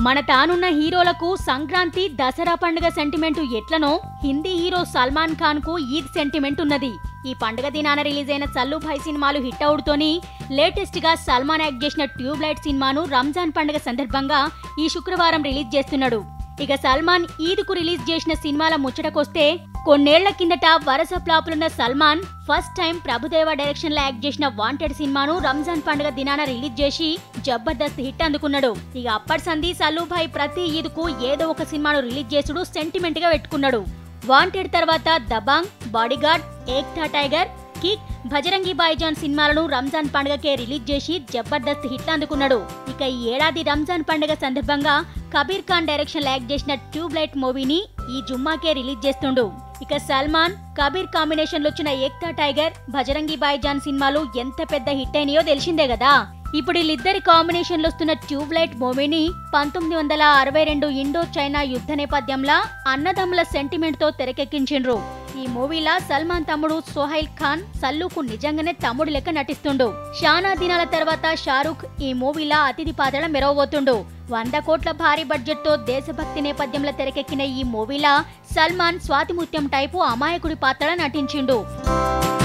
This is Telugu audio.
మన తానున్న హీరోలకు సంక్రాంతి దసరా పండుగ సెంటిమెంట్ ఎట్లనో హిందీ హీరో సల్మాన్ ఖాన్ కు ఈద్ సెంటిమెంట్ ఉన్నది ఈ పండుగ దినాన రిలీజ్ అయిన సల్లు భాయ్ సినిమాలు హిట్ అవుడుతోని లేటెస్ట్ గా సల్మాన్ యాక్ట్ చేసిన ట్యూబ్ లైట్ సినిమాను రంజాన్ పండుగ సందర్భంగా ఈ శుక్రవారం రిలీజ్ చేస్తున్నాడు ఇక సల్మాన్ ఈద్ కు రిలీజ్ చేసిన సినిమాల ముచ్చటకొస్తే కొన్నేళ్ల కిందట వరస ఫ్లాపులున్న Salman first time Prabhudeva direction లో యాక్ట్ చేసిన వాంటెడ్ సినిమాను రంజాన్ పండుగ దినాన రిలీజ్ చేసి జబర్దస్త్ హిట్ అందుకున్నాడు ఇక అప్పటి సంధి సల్లుభాయ్ ప్రతి ఈద్ కు ఏదో ఒక సినిమాను రిలీజ్ చేసుడు సెంటిమెంట్ గా పెట్టుకున్నాడు వాంటెడ్ తర్వాత Dabangg Bodyguard Ek Tha Tiger Kick Bajrangi Bhaijaan సినిమాలను రంజాన్ పండుగకే రిలీజ్ చేసి జబర్దస్త్ హిట్లు అందుకున్నాడు ఇక ఈ ఏడాది రంజాన్ పండుగ సందర్భంగా కబీర్ ఖాన్ డైరెక్షన్ యాక్ట్ చేసిన ట్యూబ్ లైట్ మూవీని ఈ జుమ్మాకే రిలీజ్ చేస్తుండు ఇక సల్మాన్ కబీర్ కాంబినేషన్ లో వచ్చిన ఏక్తా టైగర్ భజరంగి బాయిజాన్ సినిమాలు ఎంత పెద్ద హిట్ అయినాయో తెలిసిందే కదా ఇప్పుడు వీళ్ళిద్దరి కాంబినేషన్ లో వస్తున్న ట్యూబ్ లైట్ మూవీని పంతొమ్మిది వందల అరవై రెండు ఇండో చైనా యుద్ధ నేపథ్యంలో అన్నదమ్ముల సెంటిమెంట్ తో తెరకెక్కించిండ్రు ఈ మూవీలా సల్మాన్ తమ్ముడు సోహైల్ ఖాన్ సల్లుకు నిజంగానే తమ్ముడు లెక్క నటిస్తుండు షానా దినాల తర్వాత షారూఖ్ ఈ మూవీలా అతిథి పాత్రల మెరవబోతుండు వంద కోట్ల భారీ బడ్జెట్ తో దేశభక్తి నేపథ్యంలో తెరకెక్కిన ఈ మూవీలా సల్మాన్ స్వాతిముత్యం టైపు అమాయకుడి పాత్రల నటించిండు